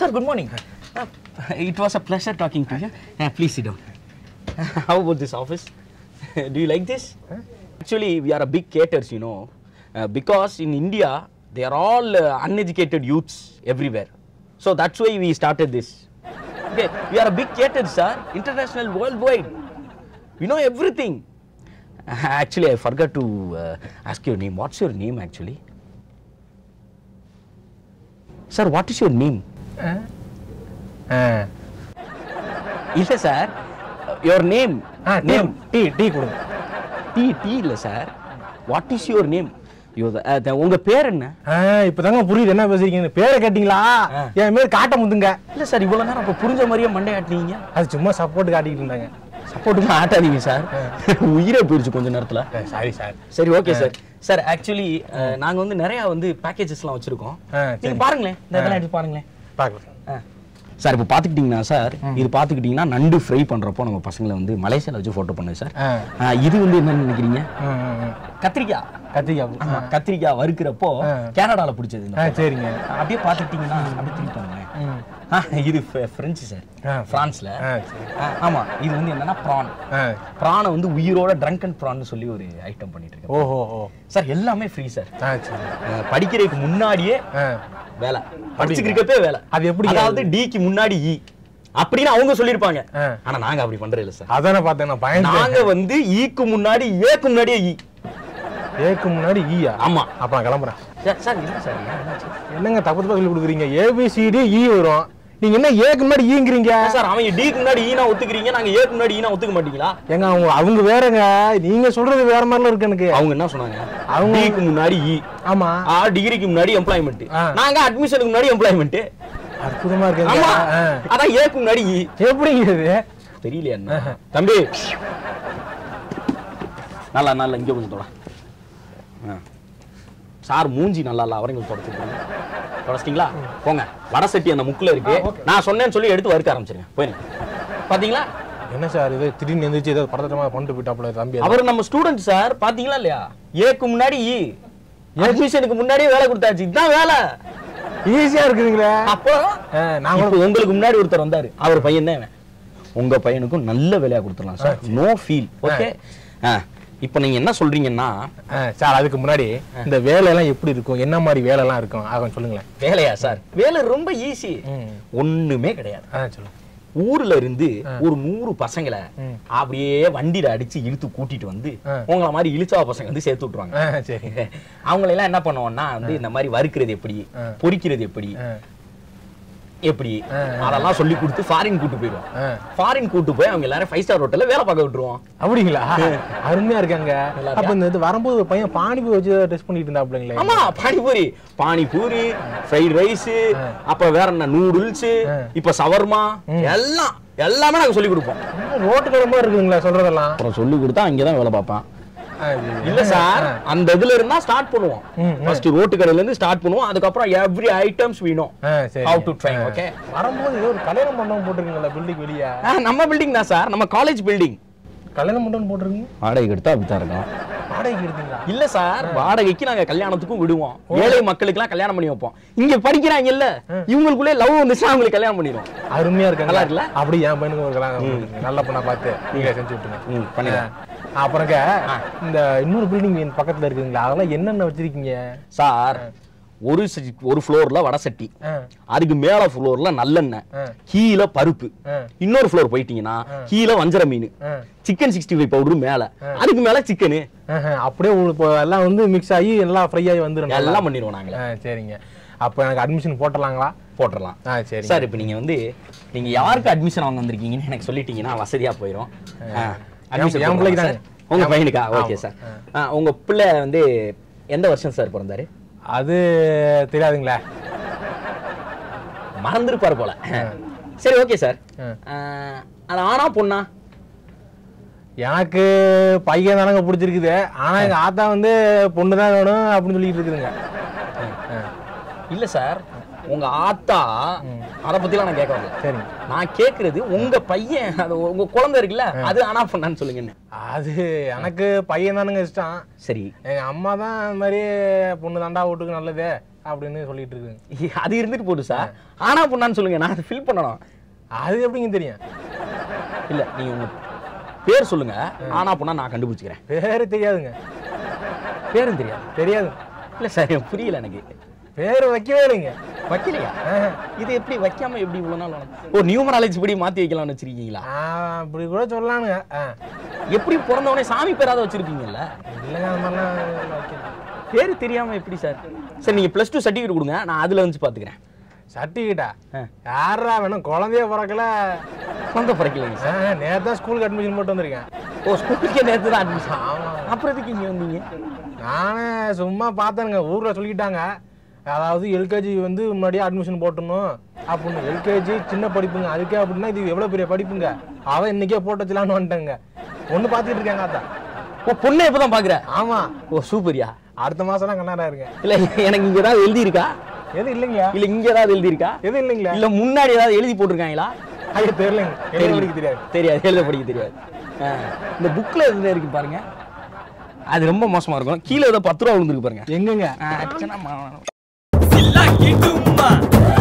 Sir good morning it was a pleasure talking to you please sit down how about this office to you like this actually we are a big caters you know because in India they are all uneducated youths everywhere so that's why we started this okay we are a big cater sir international world wide you know everything actually I forgot to ask your name what's your name actually sir what is your name இல்ல sir your name name tea tea கொடுங்க T T இல்ல sir what is your name உங்க பேர் என்ன ஆ, இப்பதாங்க புரியுது என்ன பேசுறீங்க பேரை கேட்டீங்களா ஆ. என் பேர் காட்ட முத்துங்க இல்ல சார் இவ்வளவு நேரம் அப்ப புரிஞ்ச மாதிரியே மண்டை ஆட்டினீங்க அது சும்மா சப்போர்ட் காட்டிக்கிட்டு இருந்தாங்க சப்போர்ட்டுமா ஆட்டாதீங்க சார் உயிரே போயிடுச்சு கொஞ்ச நேரத்துல சாரி சார் சரி ஓகே சார் சார் ஆக்சுவலி நாங்க வந்து நிறைய வந்து பேக்கேஜஸ்லாம் வச்சிருக்கோம் ஆ, நீங்க சரி. பாருங்களேன் இந்த இதெல்லாம் எடுத்து பாருங்களேன் பார்க்கலாம் சார் இப்போ பார்த்துக்கிட்டிங்கன்னா சார் இது பார்த்துக்கிட்டிங்கன்னா நண்டு ஃப்ரை பண்ணுறப்போ நம்ம பசங்களை வந்து மலேசியால வச்சு ஃபோட்டோ பண்ணு சார் ஆ. ஆ, இது வந்து என்னன்னு நினைக்கிறீங்க ம், ம், ம். கத்திரிக்காய் கத்திரிக்காய் ஆமா, கத்திரிக்காய் வறுக்கிறப்போ ஆ. கனடால பிடிச்சது இந்த ஆ photo. சரிங்க அப்படியே பார்த்துக்கிட்டிங்கன்னா அப்படியே திருப்பி பாருங்களேன் ம். ஆ, இது ஃப்ரெ- ஃப்ரெஞ்சு சார் ஆ. பிரான்ஸ்ல ஆ சரி ஆ, ஆமா இது வந்து என்னன்னா ப்ரான் ஆ ப்ரானை வந்து உயிரோட ட்ரங்க் அண்ட் ப்ரான்னு சொல்லி ஒரு ஐட்டம் பண்ணிட்டு இருக்கேன் ஓஹோ ஓ சார் எல்லாமே ஃப்ரீ சார் ஆ சரி படிக்கிறதுக்கு முன்னாடியே ஆ வேலை படிச்சுக்கிறப்பே வேலை அது எப்படி அதாவது டிக்கு முன்னாடி இ அப்படின்னு அவங்க சொல்லியிருப்பாங்க ஆ. ஆனா நாங்க அப்படி பண்றது இல்ல சார் அதானே பார்த்தேன் நான் பயந்து நாங்க வந்து ஈக்கு முன்னாடி ஏக்கு முன்னாடியே ஈ ஏக்கு முன்னாடி ஈயா ஆமா அப்ப நான் கிளம்புறேன் சார் சார் என்ன சார் ஏன் என்னாச்சு? என்னங்க தப்பு தப்பா சொல்லி கொடுக்குறீங்க ஏபிசிடி இ வரும் நீங்க என்ன ஏக்கு முன்னாடி ஈங்கிறீங்க ஏன் சார் அவங்க டிக்கு முன்னாடி ஈனா ஒத்துக்கிறீங்க நாங்க ஏக்கு முன்னாடி ஈனா ஒத்துக்க மாட்டீங்களா ஏங்க அவங்க அவங்க வேறங்க நீங்க சொல்றது வேற மாதிரிலாம் இருக்கு எனக்கு அவங்க என்ன சொன்னாங்க அவங்க- அவங்க டிக்கு முன்னாடி இ ஆமா ஆ டிகிரிக்கு முன்னாடி எம்ப்ளாய்மெண்ட் ஆ. நாங்க அட்மிஷனுக்கு முன்னாடி எம்ப்ளாய்மெண்ட் அற்புதமா இருக்குங்க ஆமா ஆ. அதான் ஏக்கு முன்னாடி இ எப்படிங்க இது தெரியலையா என்ன தம்பி நல்லா நல்லா இங்கே கொஞ்சம் தொட ஆ. சார் மூஞ்சி நல்லா இல்ல அவரையும் கொஞ்சம் தொடச்சுருக்கீங்க தொடச்சிட்டிங்களா போங்க வடை சட்டி அந்த முக்குல இருக்கு நான் சொன்னேன்னு சொல்லி எடுத்து வறுக்க ஆரம்பிச்சிருங்க போயிருங்க பாத்தீங்களா என்ன சார் இது திடீர்னு எந்திரிச்சு ஏதோ படத்தமா பண்ணிட்டு போயிட்டாப்புல தம்பி அவர் நம்ம ஸ்டூடெண்ட் சார் பாத்தீங்களா இல்லையா ஏக்கு முன்னாடி இ அட்மிஷனுக்கு முன்னாடியே வேலை கொடுத்தாச்சு இதுதான் வேலை ஈஸியா இருக்குதுங்களே அப்புறம் ஆ, நான் கூட இப்போ உங்களுக்கு முன்னாடி ஒருத்தர் வந்தாரு அவர் பையன் தான் இவன். உங்க பையனுக்கும் நல்ல வேலையா கொடுத்துடலாம் சார் நோ ஃபீல் ஓகே இப்போ நீங்க என்ன சொல்றீங்கன்னா ஆ, சார் அதுக்கு முன்னாடி இந்த வேலையெல்லாம் எப்படி இருக்கும் என்ன மாதிரி வேலைலாம் இருக்கும் ஆகும் சொல்லுங்களேன் வேலையா சார் வேலை ரொம்ப ஈஸி ம். ஒண்ணுமே கிடையாது ஆ சொல்லுங்க ஊர்ல இருந்து ஒரு நூறு பசங்களை ம். அப்படியே வண்டியில அடிச்சு இழுத்து கூட்டிட்டு வந்து ஆ. உங்களை மாதிரி இழுச்சா பசங்க வந்து சேர்த்து விட்டுருவாங்க ஆ சரி அவங்களை எல்லாம் என்ன பண்ணுவோம்னா வந்து இந்த மாதிரி வறுக்கிறது எப்படி ஆ. பொரிக்கிறது எப்படி ஆ, எப்படி ஆ. அதெல்லாம் சொல்லி கொடுத்து ஃபாரின் கூட்டு போயிடுவோம் ஆ. ஃபாரின் கூட்டு போய் அவங்க எல்லாரும் ஃபைவ் ஸ்டார் ஹோட்டல்ல வேலை பார்க்க விட்டுருவோம் அப்படிங்களா அருமையா இருக்காங்க நல்லா அப்ப இந்த இது வரும்போது ஒரு பையன் பானிபூரி வச்சு டெஸ்ட் பண்ணிட்டு இருந்தாப்லங்களே ஆமா பானிபூரி பானிபூரி ஃப்ரைட் ரைஸ் அப்ப வேற என்ன நூடுல்ஸ் இப்ப சவர்மா எல்லாம் எல்லாமே நாங்க சொல்லி கொடுப்போம் ரோட்டு கிளம்பா இருக்குதுங்களா சொல்றதெல்லாம் அப்புறம் சொல்லி கொடுத்தா அங்கதான் வேலை பார்ப்பேன் ஆ, இது- இல்ல சார் அந்த இதுல இருந்தா ஸ்டார்ட் பண்ணுவோம் ம், ஃபர்ஸ்ட் ரோட்டு கடையில இருந்து ஸ்டார்ட் பண்ணுவோம் அதுக்கப்புறம் எவ்ரி ஐட்டம்ஸ் வீணும் ஆ சரி ஹவ் டு ட்ரைன் ஓகே வரும்போது ஏதோ ஒரு கல்யாணம் மண்டபம் போட்டிருக்கீங்களா பில்டிங் வெளியே நம்ம பில்டிங் தான் சார் நம்ம காலேஜ் பில்டிங் கல்யாண மண்டபம் போட்டிருக்கீங்க வாடகைக்கு எடுத்தா அப்படித்தான் இருக்கும் வாடகைக்கு எடுத்தீங்களா இல்ல சார் வாடகைக்கு நாங்க கல்யாணத்துக்கும் விடுவோம் ஏழை மக்களுக்கு எல்லாம் கல்யாணம் பண்ணி வைப்போம் இங்க படிக்கிறாங்க இல்ல இவங்களுக்குள்ளே லவ் வந்துச்சுன்னா அவங்களுக்கு கல்யாணம் பண்ணிடுவோம் அருமையா இருக்காங்க நல்லா இருக்குல்ல? அப்படி என் பையனுக்கு ஒரு கல்யாணம் பண்ணிடுங்க. நல்ல பொண்ணா பார்த்து நீங்களே செஞ்சு விட்டுங்க ம், பண்ணிடுறேன். ஆ, அப்புறங்க இந்த இன்னொரு பில்டிங் பக்கத்துல இருக்குதுங்களா அதெல்லாம் என்னென்ன வச்சிருக்கீங்க சார் ஒரு சி- ஒரு ஃப்ளோர்ல வடை சட்டி ஆ, அதுக்கு மேல ஃப்ளோர்ல நல்லெண்ணெய் ஆ. கீழே பருப்பு ஆ. இன்னொரு ஃப்ளோர் போயிட்டீங்கன்னா கீழே வஞ்சர மீன் ஆ. சிக்கன் சிக்ஸ்டி ஃபைவ் பவுடர் மேல அதுக்கு மேல சிக்கனு ஆஹா, அப்படியே உங்களுக்கு இப்போ எல்லாம் வந்து மிக்ஸ் ஆகி எல்லாம் ஃப்ரை ஆகி வந்துடும் எல்லாம் பண்ணிடுவோம் நாங்களே ஆ சரிங்க அப்போ எனக்கு அட்மிஷன் போட்டுடலாங்களா போட்டுடலாம் ஆ சரி சார் இப்போ நீங்க வந்து நீங்க யாருக்கு அட்மிஷன் வாங்க வந்திருக்கீங்கன்னு எனக்கு சொல்லிட்டீங்கன்னா வசதியா போயிடும் admission என் பிள்ளைக்கு போடலாம் தாங்க. சார். உங்க பையனுக்கா ஓகே சார் ஆ, உங்க பிள்ளை வந்து எந்த வருஷம் சார் பிறந்தாரு அது தெரியாதுங்களா மறந்துருப்பாரு போல சரி ஓகே சார் ஆ. அது ஆனா பொண்ணா எனக்கு பையன் தானங்க பிடிச்சிருக்குது ஆனா எங்க ஆத்தா வந்து பொண்ணு தான் வேணும் அப்படின்னு சொல்லிட்டு இருக்குதுங்க ஆ, இல்ல சார் உங்க ஆத்தா அத பத்திலாம் நான் கேட்க வரல சரிங்க நான் கேக்குறது உங்க பையன் அது உங்க குழந்தை இருக்குல்ல அது ஆனா பொண்ணான்னு சொல்லுங்கன்னு அது எனக்கு பையன் தானுங்க இஷ்டம் சரி எங்க அம்மா தான் இந்த மாதிரி பொண்ணு தாண்டா வீட்டுக்கு நல்லது அப்படின்னு சொல்லிட்டு இருக்குங்க அது இருந்துட்டு போடு சார் ஆனா பொண்ணான்னு சொல்லுங்க நான் அதை ஃபில் பண்ணணும் அது எப்படிங்க தெரியும் இல்ல நீங்க உங்க பேர் சொல்லுங்க ஆனா பொண்ணா நான் கண்டுபிடிச்சிக்கிறேன் பேரு தெரியாதுங்க பேரும் தெரியாது தெரியாது இல்ல சார் எனக்கு புரியல எனக்கு பேர் வைக்கவே இல்லைங்க வைக்கலையா ஆஹ். இது எப்படி வைக்காம எப்படி இவ்வளவு நாள் வளர்ந்து- ஓ நியூமராலஜி படி மாத்தி வைக்கலாம்னு வச்சிருக்கீங்களா ஆ, அப்படி கூட சொல்லலானுங்க ஆ. எப்படி பிறந்தவனே சாமி பேராத வச்சிருப்பீங்கல்ல இல்லைங்க அந்த மாதிரிலாம் வைக்கல பேரு தெரியாம எப்படி சார் சரி நீங்க பிளஸ் டூ சர்டிஃபிகேட் கொடுங்க நான் அதுல வந்து பாத்துக்கிறேன் சர்டிஃபிகேட்டா ஆ. யாரா வேணும் குழந்தைய பிறக்கல சொந்த பிறக்கலைங்க சார் நேற்று தான் ஸ்கூலுக்கு அட்மிஷன் போட்டு வந்திருக்கேன் ஓ ஸ்கூலுக்கே நேற்று தான் அட்மிஷன் ஆமா அப்புறம் எதுக்கு இங்க வந்தீங்க நானே சும்மா பார்த்தேனுங்க ஊரில் சொல்லிட்டாங்க அதாவது எல்கேஜி வந்து முன்னாடியே அட்மிஷன் போட்டணும் அப்படின்னு எல்கேஜி சின்ன படிப்புங்க அதுக்கே அப்படின்னா இது எவ்வளோ பெரிய படிப்புங்க அவன் இன்னைக்கே போட்டு வச்சலான்னு வந்துட்டேங்க ஒன்று பார்த்துட்டு இருக்காங்க அதான் ஓ பொண்ணை எப்பதான் பாக்குற ஆமாம் ஓ சூப்பரியா அடுத்த மாதம்லாம் கண்ணாடா இருக்கேன் இல்ல எனக்கு இங்க ஏதாவது எழுதி இருக்கா எது இல்லைங்களா இல்ல இங்க ஏதாவது எழுதி இருக்கா எது இல்லைங்களா இல்ல முன்னாடி ஏதாவது எழுதி போட்டிருக்காங்களா ஐயோ தெரியலைங்க எழுத படிக்க தெரியாது தெரியாது எழுத படிக்க தெரியாது ஆ, இந்த புக்ல எதுல இருக்கு பாருங்க அது ரொம்ப மோசமா இருக்கும் கீழே ஏதோ பத்து ரூபா விழுந்துருக்கு பாருங்க எங்கங்க ஆ, அச்சனா மா- Silla Kidumma